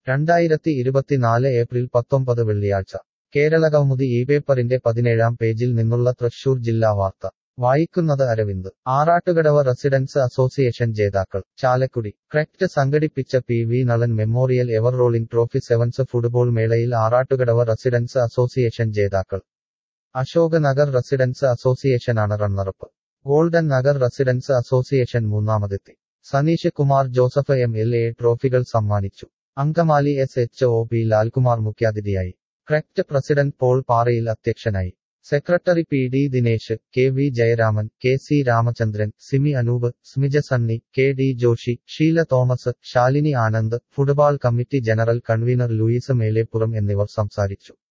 രണ്ടായിരത്തി ഇരുപത്തിനാല് ഏപ്രിൽ പത്തൊമ്പത് വെള്ളിയാഴ്ച കേരളകൗമുദി ഈ പേപ്പറിന്റെ പതിനേഴാം പേജിൽ നിന്നുള്ള തൃശൂർ ജില്ലാ വാർത്ത വായിക്കുന്നത് അരവിന്ദ് ആറാട്ടുകടവ റെസിഡൻസ് അസോസിയേഷൻ ജേതാക്കൾ ചാലക്കുടി ക്രെക്റ്റ് സംഘടിപ്പിച്ച P V Nalan memorial ever rolling trophy sevens football മേളയിൽ ആറാട്ടുകടവ റെസിഡൻസ് അസോസിയേഷൻ ജേതാക്കൾ അശോക് നഗർ റെസിഡൻസ് അസോസിയേഷനാണ് runner up golden Nagar residents association മൂന്നാമതെത്തി Saneesh Kumar Joseph M L A ട്രോഫികൾ സമ്മാനിച്ചു Angamaly S H O P Lalkumar മുഖ്യാതിഥിയായി ക്രെക്റ്റ് പ്രസിഡന്റ് പോൾ പാറയിൽ അധ്യക്ഷനായി secretary P D Dinesh K V Jayaraman K C Ramachandran Simi Anoop Smija Sunny K D Joshy Sheela Thomas Shalini Anand football committee general convener Louis Melepuram എന്നിവർ സംസാരിച്ചു